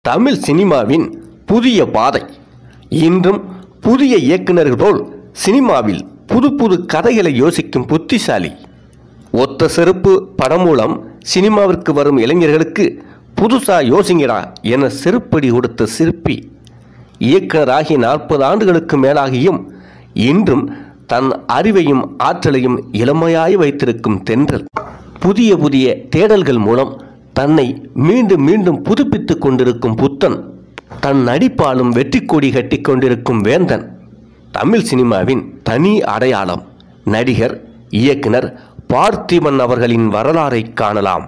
தமிழ் சினிமாவின் புதிய பாதை இன்றும் புதிய இயக்குனர்கள் போல் சினிமாவில் புது புது கதைகளை யோசிக்கும் புத்திசாலி ஒத்த செருப்பு படம் மூலம் சினிமாவிற்கு வரும் இளைஞர்களுக்கு புதுசா யோசிங்கடா என செருப்படி கொடுத்த சிற்பி இயக்குனராகி நாற்பது ஆண்டுகளுக்கு மேலாகியும் இன்றும் தன் அறிவையும் ஆற்றலையும் இளமையாய் வைத்திருக்கும் தென்றல் புதிய புதிய தேடல்கள் மூலம் தன்னை மீண்டும் மீண்டும் புதுப்பித்துக் கொண்டிருக்கும் புத்தன் தன் நடிப்பாலும் வெற்றி கொடி கட்டி கொண்டிருக்கும் வேந்தன் தமிழ் சினிமாவின் தனி அடையாளம் நடிகர் இயக்குனர் பார்த்திபன் அவர்களின் வரலாறை காணலாம்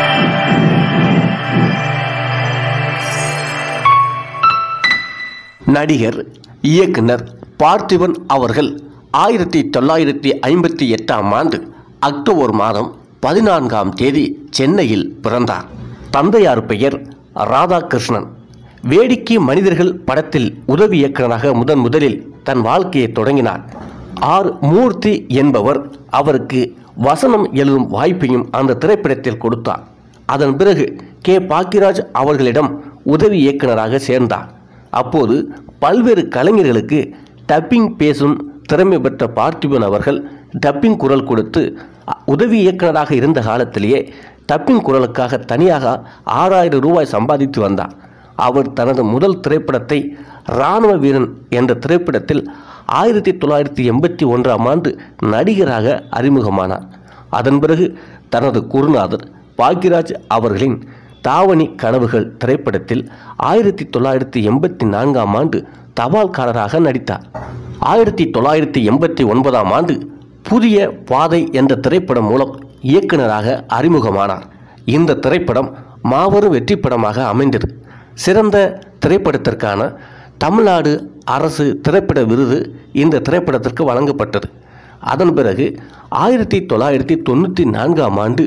நடிகர் இயக்குனர் பார்த்திபன் அவர்கள் ஆயிரத்தி தொள்ளாயிரத்தி ஐம்பத்தி எட்டாம் ஆண்டு அக்டோபர் மாதம் பதினான்காம் தேதி சென்னையில் பிறந்தார் தந்தையார் பெயர் ராதாகிருஷ்ணன் வேடிக்கை மனிதர்கள் படத்தில் உதவி இயக்குனராக முதன் முதலில் தன் வாழ்க்கையை தொடங்கினார் ஆர் மூர்த்தி என்பவர் அவருக்கு வசனம் எழுதும் வாய்ப்பையும் அந்த திரைப்படத்தில் கொடுத்தார் அதன் பிறகு கே பாக்கியராஜ் அவர்களிடம் உதவி இயக்குனராக சேர்ந்தார் அப்போது பல்வேறு கலைஞர்களுக்கு டப்பிங் பேசும் திறமை பெற்ற பார்த்திபன் அவர்கள் டப்பிங் குரல் கொடுத்து அ- உதவி இயக்குனராக இருந்த காலத்திலேயே டப்பிங் குரலுக்காக தனியாக ஆறாயிரம் ரூபாய் சம்பாதித்து வந்தார் அவர் தனது முதல் திரைப்படத்தை இராணுவ வீரன் என்ற திரைப்படத்தில் ஆயிரத்தி தொள்ளாயிரத்தி எண்பத்தி ஒன்றாம் ஆண்டு நடிகராக அறிமுகமானார் அதன் பிறகு தனது குருநாதர் பாக்யராஜ் அவர்களின் தாவணி கனவுகள் திரைப்படத்தில் ஆயிரத்தி தொள்ளாயிரத்தி எண்பத்தி நான்காம் ஆண்டு தபால்காரராக நடித்தார் ஆயிரத்தி தொள்ளாயிரத்தி எண்பத்தி ஒன்பதாம் ஆண்டு புதிய பாதை என்ற திரைப்படம் மூலம் இயக்குனராக அறிமுகமானார் இந்த திரைப்படம் மாபெரும் வெற்றி படமாக அமைந்தது சிறந்த திரைப்படத்திற்கான தமிழ்நாடு அரசு திரைப்பட விருது இந்த திரைப்படத்திற்கு வழங்கப்பட்டது அதன் பிறகு ஆயிரத்தி தொள்ளாயிரத்தி தொண்ணூற்றி நான்காம் ஆண்டு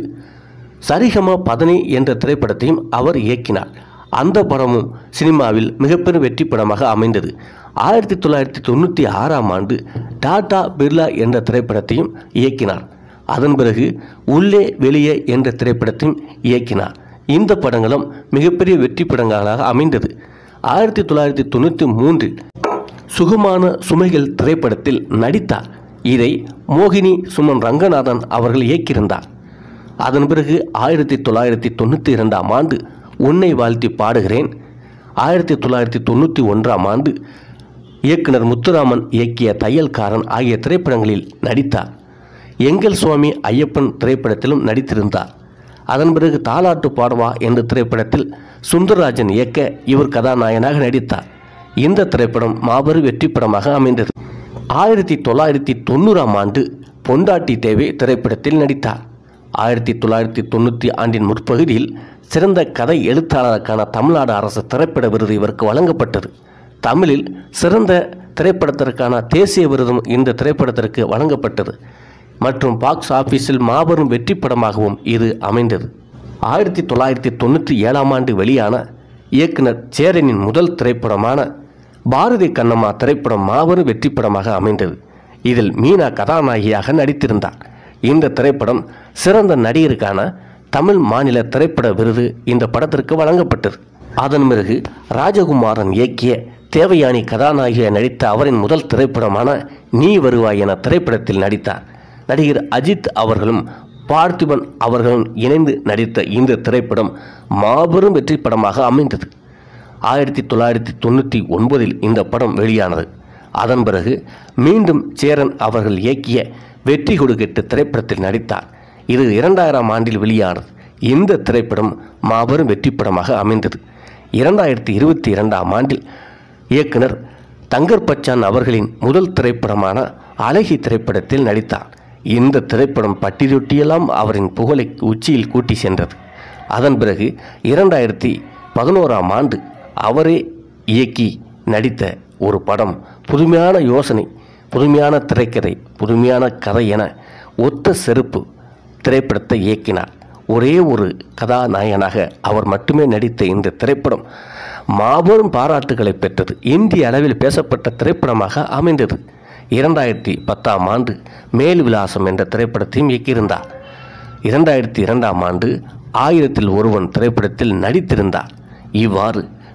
சரிகம பதனி என்ற திரைப்படத்தையும் அவர் இயக்கினார் அந்த படமும் சினிமாவில் மிகப்பெரும் வெற்றி படமாக அமைந்தது ஆயிரத்தி தொள்ளாயிரத்தி தொண்ணூற்றி ஆறாம் ஆண்டு டாடா பிர்லா என்ற திரைப்படத்தையும் இயக்கினார் அதன் பிறகு உள்ளே வெளியே என்ற திரைப்படத்தையும் இயக்கினார் இந்த படங்களும் மிகப்பெரிய வெற்றி படங்களாக அமைந்தது ஆயிரத்தி தொள்ளாயிரத்தி தொண்ணூற்றி மூன்றில் சுகமான சுமைகள் திரைப்படத்தில் நடித்தார் இதை மோகினி சுமன் ரங்கநாதன் அவர்கள் இயக்கியிருந்தார் அதன் பிறகு ஆயிரத்தி தொள்ளாயிரத்தி தொண்ணூற்றி இரண்டாம் ஆண்டு உன்னை வாழ்த்தி பாடுகிறேன் ஆயிரத்தி தொள்ளாயிரத்தி தொண்ணூற்றி ஒன்றாம் ஆண்டு இயக்குனர் முத்துராமன் இயக்கிய தையல்காரன் ஆகிய திரைப்படங்களில் நடித்தார் எங்கள் சுவாமி ஐயப்பன் திரைப்படத்திலும் நடித்திருந்தார் அதன் பிறகு தாலாட்டு பாடவா என்ற திரைப்படத்தில் சுந்தரராஜன் இயக்க இவர் கதாநாயகனாக நடித்தார் இந்த திரைப்படம் மாபெரும் வெற்றி படமாக அமைந்தது ஆயிரத்தி தொள்ளாயிரத்தி தொண்ணூறாம் ஆண்டு பொண்டாட்டி தேவை திரைப்படத்தில் நடித்தார் ஆயிரத்தி தொள்ளாயிரத்தி தொண்ணூற்றி ஆண்டின் முற்பகுதியில் சிறந்த கதை எழுத்தாளருக்கான தமிழ்நாடு அரசு திரைப்பட விருது இவருக்கு வழங்கப்பட்டது தமிழில் சிறந்த திரைப்படத்திற்கான தேசிய விருதும் இந்த திரைப்படத்திற்கு வழங்கப்பட்டது மற்றும் பாக்ஸ் ஆபீஸில் மாபெரும் வெற்றி படமாகவும் இது அமைந்தது ஆயிரத்தி தொள்ளாயிரத்தி தொண்ணூற்றி ஏழாம் ஆண்டு வெளியான இயக்குனர் சேரனின் முதல் திரைப்படமான பாரதி கண்ணம்மா திரைப்படம் மாபெரும் வெற்றி படமாக அமைந்தது இதில் மீனா கதாநாயகியாக நடித்திருந்தார் இந்த திரைப்படம் சிறந்த நடிகருக்கான தமிழ் மாநில திரைப்பட விருது இந்த படத்திற்கு வழங்கப்பட்டது அதன் பிறகு ராஜகுமாரன் இயக்கிய தேவயானி கதாநாயகியாக நடித்த அவரின் முதல் திரைப்படமான நீ வருவாய் என திரைப்படத்தில் நடித்தார் நடிகர் அஜித் அவர்களும் பார்த்திபன் அவர்களும் இணைந்து நடித்த இந்த திரைப்படம் மாபெரும் வெற்றி படமாக அமைந்தது ஆயிரத்தி தொள்ளாயிரத்தி தொண்ணூற்றி ஒன்பதில் இந்த படம் வெளியானது அதன் பிறகு மீண்டும் சேரன் அவர்கள் இயக்கிய வெற்றி கொடுக்கெட்டு திரைப்படத்தில் நடித்தார் இது இரண்டாயிரம் ஆண்டில் வெளியானது இந்த திரைப்படம் மாபெரும் வெற்றி படமாக அமைந்தது இரண்டாயிரத்தி இருபத்தி இரண்டாம் ஆண்டில் இயக்குனர் தங்கர் பச்சான் அவர்களின் முதல் திரைப்படமான அழகி திரைப்படத்தில் நடித்தார் இந்த திரைப்படம் பட்டிதொட்டியெல்லாம் அவரின் புகழை உச்சியில் கூட்டி சென்றது அதன் பிறகு இரண்டாயிரத்தி பதினோராம் ஆண்டு அவரே இயக்கி நடித்த ஒரு படம் புதுமையான யோசனை புதுமையான திரைக்கதை புதுமையான கதை என ஒத்த செருப்பு திரைப்படத்தை இயக்கினார் ஒரே ஒரு கதாநாயகனாக அவர் மட்டுமே நடித்த இந்த திரைப்படம் மாபெரும் பாராட்டுகளை பெற்றது இந்திய அளவில் பேசப்பட்ட திரைப்படமாக அமைந்தது இரண்டாயிரத்தி பத்தாம் ஆண்டு மேல் விலாசம் என்ற திரைப்படத்தையும் இயக்கியிருந்தார் இரண்டாயிரத்தி இரண்டாம் ஆண்டு ஆயிரத்தில் ஒருவன் திரைப்படத்தில் நடித்திருந்தார் இவ்வாறு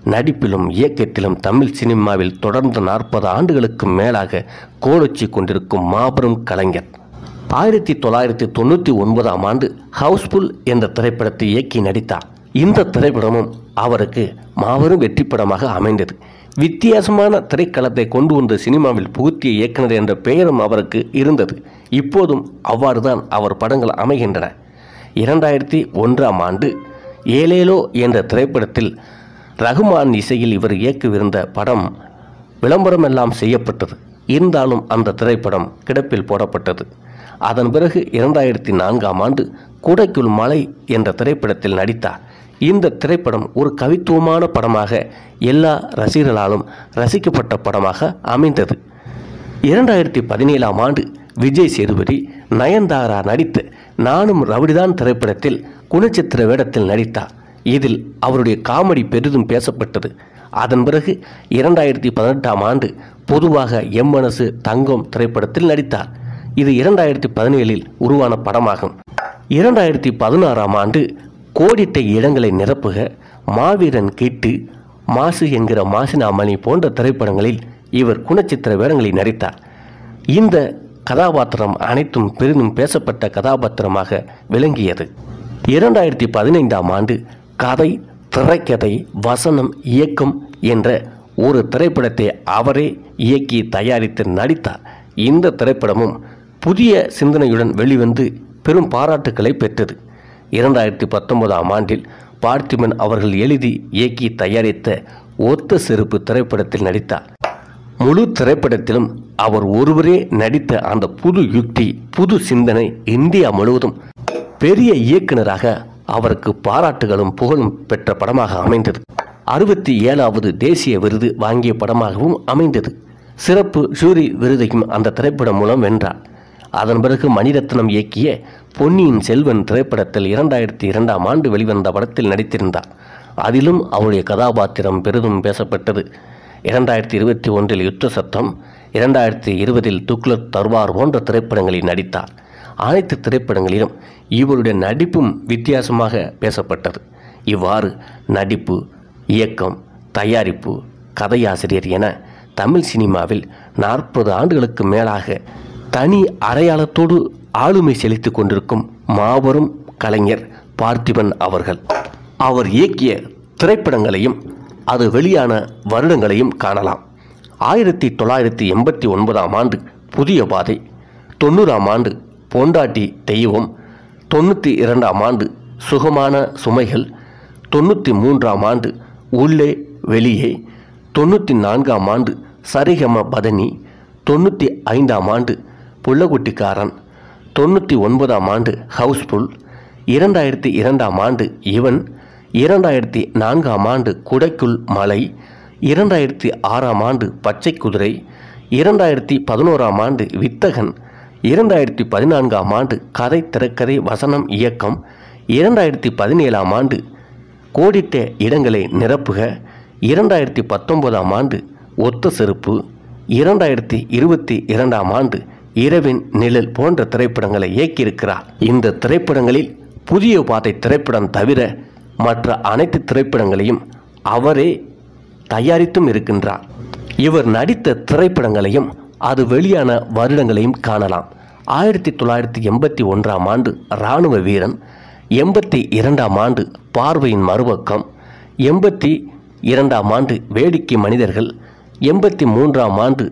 நடிப்பிலும் இயக்கத்திலும் தமிழ் சினிமாவில் தொடர்ந்து நாற்பது ஆண்டுகளுக்கு மேலாக கோலொச்சி கொண்டிருக்கும் மாபெரும் கலைஞர் ஆயிரத்தி தொள்ளாயிரத்தி தொண்ணூற்றி ஒன்பதாம் ஆண்டு ஹவுஸ்ஃபுல் என்ற திரைப்படத்தை இயக்கி நடித்தார் இந்த திரைப்படமும் அவருக்கு மாபெரும் வெற்றி படமாக அமைந்தது வித்தியாசமான திரைக்களத்தை கொண்டு வந்து சினிமாவில் புகுத்திய இயக்குனர் என்ற பெயரும் அவருக்கு இருந்தது இப்போதும் அவ்வாறுதான் அவர் படங்கள் அமைகின்றன இரண்டாயிரத்தி ஒன்றாம் ஆண்டு ஏலேலோ என்ற திரைப்படத்தில் ரகுமான் இசையில் இவர் இயக்கவிருந்த படம் விளம்பரமெல்லாம் செய்யப்பட்டது இருந்தாலும் அந்த திரைப்படம் கிடப்பில் போடப்பட்டது அதன் பிறகு இரண்டாயிரத்தி நான்காம் ஆண்டு குடைக்குள் மலை என்ற திரைப்படத்தில் நடித்தார் இந்த திரைப்படம் ஒரு கவித்துவமான படமாக எல்லா ரசிகர்களாலும் ரசிக்கப்பட்ட படமாக அமைந்தது இரண்டாயிரத்தி பதினேழாம் ஆண்டு விஜய் சேதுபதி நயன்தாரா நடித்த நானும் ரவுடிதான் திரைப்படத்தில் குணச்சித்திர வேடத்தில் நடித்தார் இதில் அவருடைய காமெடி பெரிதும் பேசப்பட்டது அதன் பிறகு இரண்டாயிரத்தி பதினெட்டாம் ஆண்டு பொதுவாக எம் மனசு தங்கம் திரைப்படத்தில் நடித்தார் இது இரண்டாயிரத்தி பதினேழில் உருவான படமாகும் இரண்டாயிரத்தி பதினாறாம் ஆண்டு கோடிட்ட இடங்களை நிரப்புக மாவீரன் கேட்டு மாசு என்கிற மாசினாமணி போன்ற திரைப்படங்களில் இவர் குணச்சித்திர வேடங்களில் நடித்தார் இந்த கதாபாத்திரம் அனைத்தும் பெரிதும் பேசப்பட்ட கதாபாத்திரமாக விளங்கியது இரண்டாயிரத்தி பதினைந்தாம் ஆண்டு கதை திரைக்கதை வசனம் இயக்கம் என்ற ஒரு திரைப்படத்தை அவரே இயக்கி தயாரித்து நடித்தார் இந்த திரைப்படமும் புதிய சிந்தனையுடன் வெளிவந்து பெரும் பாராட்டுக்களை பெற்றது இரண்டாயிரத்தி பத்தொன்பதாம் ஆண்டில் பார்த்திபன் அவர்கள் எழுதி இயக்கி தயாரித்த ஒத்த செருப்பு திரைப்படத்தில் நடித்தார் முழு திரைப்படத்திலும் அவர் ஒருவரே நடித்த அந்த புது யுக்தி புது சிந்தனை இந்தியா முழுவதும் பெரிய இயக்குனராக அவருக்கு பாராட்டுகளும் புகழும் பெற்ற படமாக அமைந்தது அறுபத்தி ஏழாவது தேசிய விருது வாங்கிய படமாகவும் அமைந்தது சிறப்பு ஜூரி விருதையும் அந்த திரைப்படம் மூலம் வென்றார் அதன் பிறகு மணிரத்னம் இயக்கிய பொன்னியின் செல்வன் திரைப்படத்தில் இரண்டாயிரத்தி இரண்டாம் ஆண்டு வெளிவந்த படத்தில் நடித்திருந்தார் அதிலும் அவருடைய கதாபாத்திரம் பெரிதும் பேசப்பட்டது இரண்டாயிரத்தி இருபத்தி ஒன்றில் யுத்த சத்தம் இரண்டாயிரத்தி இருபதில் துக்ளக் தர்வார் போன்ற திரைப்படங்களில் நடித்தார் அனைத்து திரைப்படங்களிலும் இவருடைய நடிப்பும் வித்தியாசமாக பேசப்பட்டது இவ்வாறு நடிப்பு இயக்கம் தயாரிப்பு கதையாசிரியர் என தமிழ் சினிமாவில் நாற்பது ஆண்டுகளுக்கு மேலாக தனி அடையாளத்தோடு ஆளுமை செலுத்திக் கொண்டிருக்கும் மாபெரும் கலைஞர் பார்த்திபன் அவர்கள் அவர் இயக்கிய திரைப்படங்களையும் அது வெளியான வருடங்களையும் காணலாம் ஆயிரத்தி தொள்ளாயிரத்தி எண்பத்தி ஒன்பதாம் ஆண்டு புதிய பாதை தொண்ணூறாம் ஆண்டு பொண்டாட்டி தெய்வம் தொண்ணூற்றி இரண்டாம் ஆண்டு சுகமான சுமைகள் தொண்ணூற்றி மூன்றாம் ஆண்டு உள்ளே வெளியே தொண்ணூற்றி நான்காம் ஆண்டு சரிகம பதனி தொண்ணூற்றி ஐந்தாம் ஆண்டு புள்ளகுட்டிக்காரன் தொண்ணூற்றி ஒன்பதாம் ஆண்டு ஹவுஸ்ஃபுல் இரண்டாயிரத்தி இரண்டாம் ஆண்டு இவன் இரண்டாயிரத்தி நான்காம் ஆண்டு குடைக்குள் மலை இரண்டாயிரத்தி ஆறாம் ஆண்டு பச்சை குதிரை இரண்டாயிரத்தி பதினோராம் ஆண்டு வித்தகன் இரண்டாயிரத்தி பதினான்காம் ஆண்டு கதை திரைக்கதை வசனம் இயக்கம் இரண்டாயிரத்தி பதினேழாம் ஆண்டு கோடிட்ட இடங்களை நிரப்புக இரண்டாயிரத்தி பத்தொன்பதாம் ஆண்டு ஒத்த செருப்பு இரண்டாயிரத்தி இருபத்தி இரண்டாம் ஆண்டு இரவின் நிழல் போன்ற திரைப்படங்களை இயக்கியிருக்கிறார் இந்த திரைப்படங்களில் புதிய பாதை திரைப்படம் தவிர மற்ற அனைத்து திரைப்படங்களையும் அவரே தயாரித்தும் இருக்கின்றார் இவர் நடித்த திரைப்படங்களையும் அது வெளியான வருடங்களையும் காணலாம் ஆயிரத்தி தொள்ளாயிரத்தி எண்பத்தி ஒன்றாம் ஆண்டு இராணுவ வீரன் எண்பத்தி இரண்டாம் ஆண்டு பார்வையின் மறுபக்கம் எண்பத்தி இரண்டாம் ஆண்டு வேடிக்கை மனிதர்கள் எண்பத்தி மூன்றாம் ஆண்டு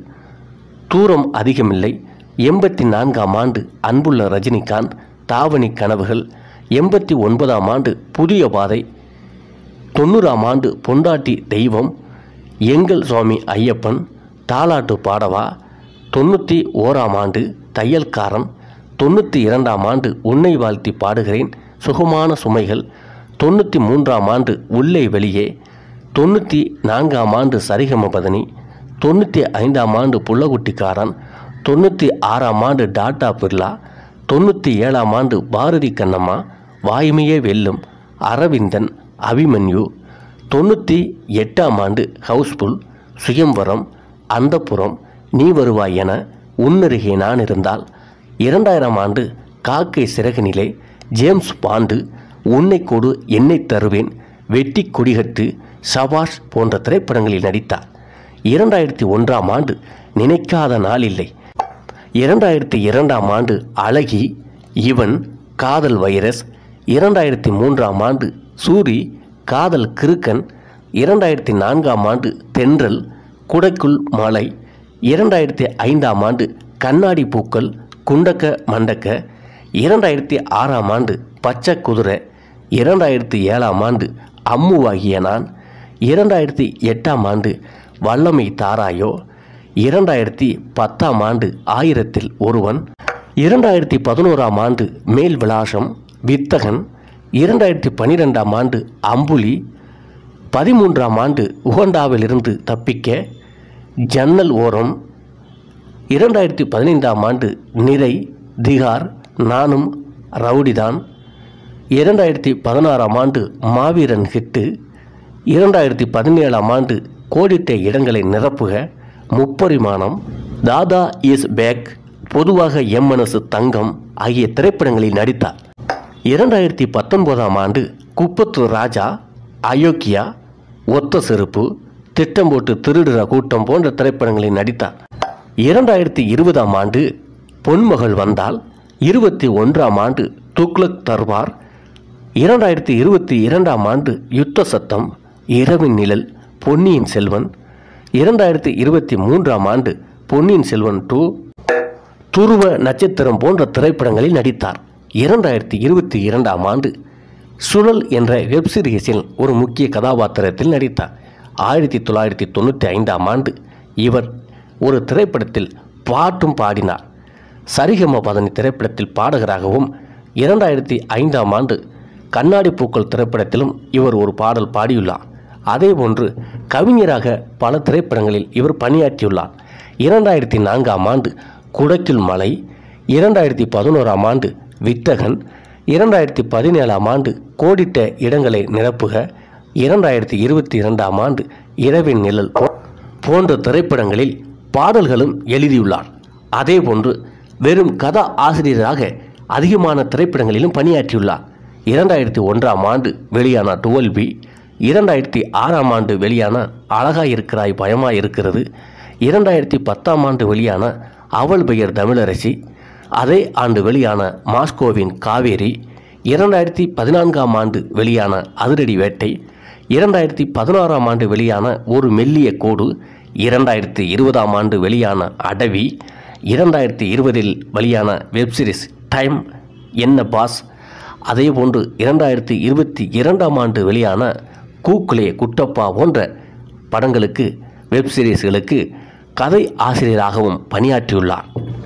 தூரம் அதிகமில்லை எண்பத்தி நான்காம் ஆண்டு அன்புள்ள ரஜினிகாந்த் தாவணி கனவுகள் எண்பத்தி ஒன்பதாம் ஆண்டு புதிய பாதை தொண்ணூறாம் ஆண்டு பொண்டாட்டி தெய்வம் எங்கள் சுவாமி ஐயப்பன் தாலாட்டு பாடவா தொண்ணூற்றி ஓராம் ஆண்டு தையல்காரன் தொண்ணூற்றி இரண்டாம் ஆண்டு உன்னை வாழ்த்தி பாடுகிறேன் சுகமான சுமைகள் தொண்ணூற்றி மூன்றாம் ஆண்டு உள்ளே வெளியே தொண்ணூற்றி நான்காம் ஆண்டு சரிகம பதனி தொண்ணூற்றி ஐந்தாம் ஆண்டு புள்ளகுட்டிக்காரன் தொண்ணூற்றி ஆறாம் ஆண்டு டாட்டா பிர்லா தொண்ணூற்றி ஏழாம் ஆண்டு பாரதி கண்ணம்மா வாய்மையே வெல்லும் அரவிந்தன் அபிமன்யு தொண்ணூற்றி எட்டாம் ஆண்டு ஹவுஸ்ஃபுல் சுயம்வரம் அந்தப்புறம் நீ வருவாய் என உன்னருகே நான் இருந்தால் இரண்டாயிரம் ஆண்டு காக்கை சிறகுநிலை ஜேம்ஸ் பாண்டு உன்னை கொடு என்னை தருவேன் வெட்டி கொடிகட்டு சபாஷ் போன்ற திரைப்படங்களில் நடித்தார் இரண்டாயிரத்தி ஒன்றாம் ஆண்டு நினைக்காத நாள் இல்லை இரண்டாயிரத்தி இரண்டாம் ஆண்டு அழகி இவன் காதல் வைரஸ் இரண்டாயிரத்தி மூன்றாம் ஆண்டு சூரி காதல் கிறுக்கன் இரண்டாயிரத்தி நான்காம் ஆண்டு தென்றல் குடைக்குள் மலை இரண்டாயிரத்தி ஐந்தாம் ஆண்டு கண்ணாடி பூக்கள் குண்டக்க மண்டக்க இரண்டாயிரத்தி ஆறாம் ஆண்டு பச்சை குதிரை இரண்டாயிரத்தி ஏழாம் ஆண்டு அம்முவாகிய நான் இரண்டாயிரத்தி எட்டாம் ஆண்டு வல்லமை தாராயோ இரண்டாயிரத்தி பத்தாம் ஆண்டு ஆயிரத்தில் ஒருவன் இரண்டாயிரத்தி பதினோராம் ஆண்டு மேல் விலாசம் வித்தகன் இரண்டாயிரத்தி பன்னிரெண்டாம் ஆண்டு அம்புலி பதிமூன்றாம் ஆண்டு உகண்டாவிலிருந்து தப்பிக்க ஜன்னல் ஓரம் இரண்டாயிரத்தி பதினைந்தாம் ஆண்டு நிறை திகார் நானும் ரவுடிதான் இரண்டாயிரத்தி பதினாறாம் ஆண்டு மாவீரன் ஹிட்டு இரண்டாயிரத்தி பதினேழாம் ஆண்டு கோடிட்ட இடங்களை நிரப்புக முப்பரிமாணம் தாதா இஸ் பேக் பொதுவாக எம் மனசு தங்கம் ஆகிய திரைப்படங்களில் நடித்தார் இரண்டாயிரத்தி பத்தொன்பதாம் ஆண்டு குப்பத்து ராஜா அயோக்கியா ஒத்த செருப்பு திட்டம் போட்டு திருடுற கூட்டம் போன்ற திரைப்படங்களில் நடித்தார் இரண்டாயிரத்தி இருபதாம் ஆண்டு பொன்மகள் வந்தால் இருபத்தி ஒன்றாம் ஆண்டு துக்ளக் தர்பார் இரண்டாயிரத்தி இருபத்தி இரண்டாம் ஆண்டு யுத்த சத்தம் இரவின் நிழல் பொன்னியின் செல்வன் இரண்டாயிரத்தி இருபத்தி மூன்றாம் ஆண்டு பொன்னியின் செல்வன் டூ துருவ நட்சத்திரம் போன்ற திரைப்படங்களில் நடித்தார் இரண்டாயிரத்தி இருபத்தி இரண்டாம் ஆண்டு சுழல் என்ற வெப் சீரிஸில் ஒரு முக்கிய கதாபாத்திரத்தில் நடித்தார் ஆயிரத்தி தொள்ளாயிரத்தி தொண்ணூற்றி ஐந்தாம் ஆண்டு இவர் ஒரு திரைப்படத்தில் பாட்டும் பாடினார் சரிகம பதனி திரைப்படத்தில் பாடகராகவும் இரண்டாயிரத்தி ஐந்தாம் ஆண்டு கண்ணாடி பூக்கள் திரைப்படத்திலும் இவர் ஒரு பாடல் பாடியுள்ளார் அதேபோன்று கவிஞராக பல திரைப்படங்களில் இவர் பணியாற்றியுள்ளார் இரண்டாயிரத்தி நான்காம் ஆண்டு குடக்கில் மலை இரண்டாயிரத்தி பதினோராம் ஆண்டு வித்தகன் இரண்டாயிரத்தி பதினேழாம் ஆண்டு கோடிட்ட இடங்களை நிரப்புக இரண்டாயிரத்தி இருபத்தி இரண்டாம் ஆண்டு இரவின் நிழல் போ- போன்ற திரைப்படங்களில் பாடல்களும் எழுதியுள்ளார் அதேபோன்று வெறும் கதா ஆசிரியராக அதிகமான திரைப்படங்களிலும் பணியாற்றியுள்ளார் இரண்டாயிரத்தி ஒன்றாம் ஆண்டு வெளியான டுவெல் பி இரண்டாயிரத்தி ஆறாம் ஆண்டு வெளியான அழகா இருக்கிறாய் பயமா இருக்கிறது இரண்டாயிரத்தி பத்தாம் ஆண்டு வெளியான அவள் பெயர் தமிழரசி அதே ஆண்டு வெளியான மாஸ்கோவின் காவேரி இரண்டாயிரத்தி பதினான்காம் ஆண்டு வெளியான அதிரடி வேட்டை இரண்டாயிரத்தி பதினாறாம் ஆண்டு வெளியான ஒரு மெல்லிய கோடு இரண்டாயிரத்தி இருபதாம் ஆண்டு வெளியான அடவி இரண்டாயிரத்தி இருபதில் வெளியான வெப்சீரிஸ் டைம் என்ன பாஸ் அதேபோன்று இரண்டாயிரத்தி இருபத்தி இரண்டாம் ஆண்டு வெளியான கூக்குலே குட்டப்பா போன்ற படங்களுக்கு வெப் சீரிஸ்களுக்கு கதை ஆசிரியராகவும் பணியாற்றியுள்ளார்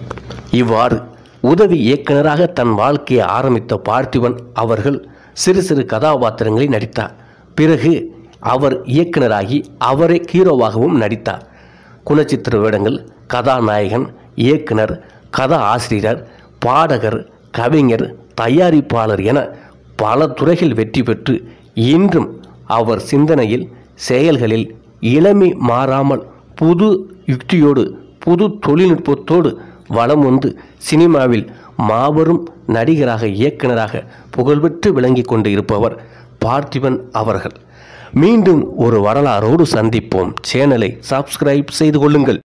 இவ்வாறு உதவி இயக்குனராக தன் வாழ்க்கையை ஆரம்பித்த பார்த்திபன் அவர்கள் சிறு சிறு கதாபாத்திரங்களில் நடித்தார் பிறகு அவர் இயக்குனராகி அவரே ஹீரோவாகவும் நடித்தார் குணச்சித்திர வேடங்கள் கதாநாயகன் இயக்குனர் கதா ஆசிரியர் பாடகர் கவிஞர் தயாரிப்பாளர் என பல துறைகள் வெற்றி பெற்று இன்றும் அவர் சிந்தனையில் செயல்களில் இளமை மாறாமல் புது யுக்தியோடு புது தொழில்நுட்பத்தோடு வலம் வந்து சினிமாவில் மாபெரும் நடிகராக இயக்குனராக புகழ்பெற்று விளங்கிக் கொண்டு இருப்பவர் பார்த்திபன் அவர்கள் மீண்டும் ஒரு வரலாறோடு சந்திப்போம் சேனலை சப்ஸ்கிரைப் செய்து கொள்ளுங்கள்